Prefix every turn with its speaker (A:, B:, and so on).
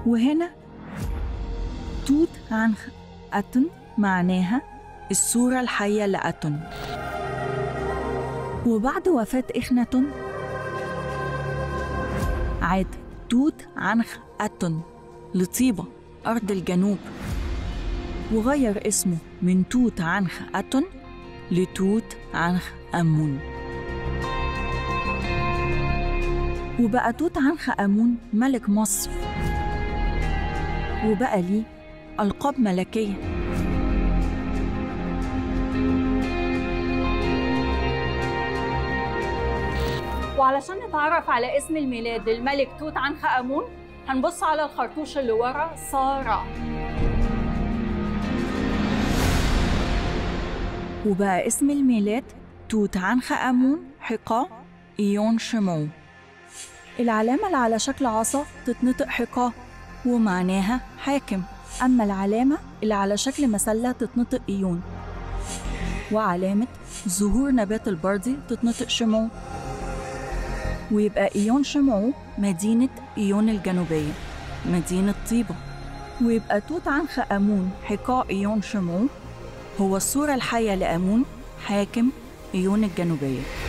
A: وهنا توت عنخ أتن معناها الصورة الحية لأتن وبعد وفاة إخناتون عاد توت عنخ أتن لطيبة أرض الجنوب وغير اسمه من توت عنخ أتن لتوت عنخ أمون وبقى توت عنخ آمون ملك مصر وبقى ليه ألقاب ملكية
B: وعلشان نتعرف على اسم الميلاد للملك توت عنخ آمون هنبص على الخرطوش اللي ورا سارة
A: وبقى اسم الميلاد توت عنخ آمون حقا إيون شمو العلامة اللي على شكل عصا تتنطق حقا ومعناها حاكم أما العلامة اللي على شكل مسلة تتنطق إيون وعلامة ظهور نبات البردي تتنطق شمو ويبقى إيون شمعو مدينة إيون الجنوبية مدينة طيبة ويبقى توت عنخ آمون حقاء إيون شمعو هو الصورة الحية لآمون حاكم إيون الجنوبية